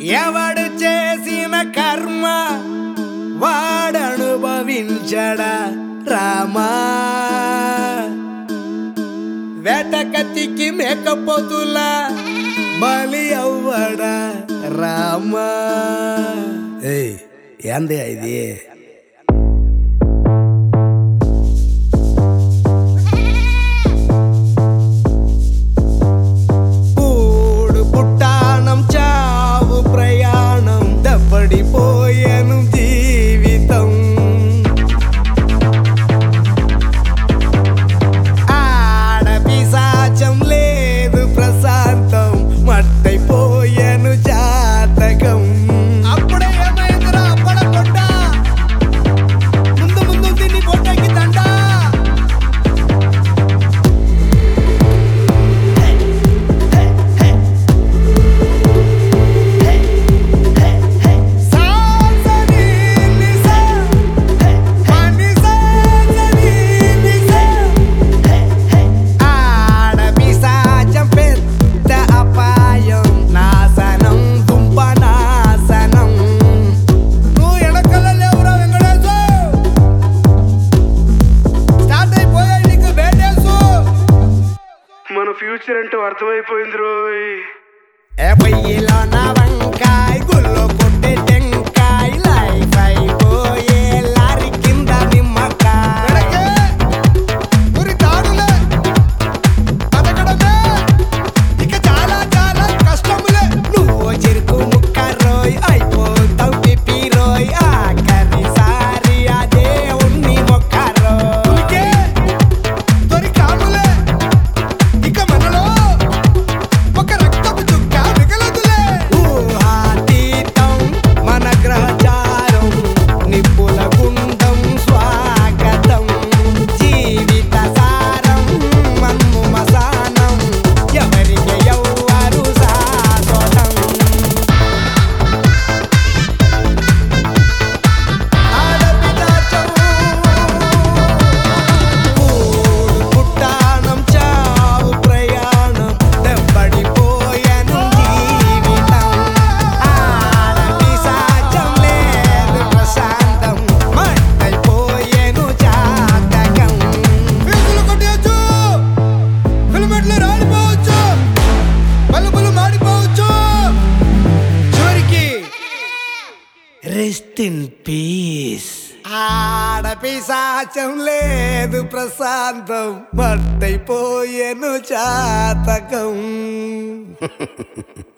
ఎవడు చేసిన కర్మ వాడనుభవించడా రామా వేటకత్తికి మేకపోతుల బలి అవ్వడా రామా ఏయ్ ఏంది ఇది పూడు పుట్టానం చావు ప్రయాణం దప్పడిపోయాను జీవితం ఆడ పిశాచం లేదు ప్రశాంతం మట్టైపోయాను జాతకం అప్పుడే ఏమైందిరా అప్పడ కొట్ట ముందు ముందు తిని పొట్టకి దండా సాసని నిసా మని సాసని నిసా ఆడ పిశాచం పెద్ద అపాయం నాశనం దుంప నాశనం నువ్వు ఎడకల లేవురా వెంకటేశు స్టార్ట్ అయిపోయాయి నీకు బేటేసు మన ఫ్యూచర్ అంటే అర్థమైపోయింది రోయ్ ఏ పొయ్యిలో నా వంకాయ గుల్లో కొట్టే టెంకాయ లైఫ్ అయిపోయే లారీ కింద నిమ్మకాయ గురి తాడులే బతకడమే ఇక చాలా చాలా కష్టములే నువ్వు చెరుకు ముక్క రోయ్ అయిపోతావు పిపి రోయ్ ఆఖరి సారి అదే ఉన్ని మొక్క రోయ్ దొరికాములే ఇక మనలో ఒక రక్తపు చుక్క మిగలదులే ఊహాతీతం మన గ్రహచారం నిప్పుల గుండం స్వాగతం జీవిత సారం మన్ను మసానం ఎవరికి ఎవ్వరు శాశ్వతం పూడు పుట్టానం చావు ప్రయాణం దెబ్బడిపోయాను జీవితం ఆడ పిశాచం లేదు ప్రశాంతం మట్టైపోయాను జాతకం ఫీజులు కొట్టేయచ్చు ఫిల్మెట్లు రాడిపోవచ్చు బల్బులు మాడిపోవచ్చు చివరికి రెస్ట్ ఇన్ పీస్ ఆడ పిశాచం లేదు ప్రశాంతం మట్టైపోయేను జాతకం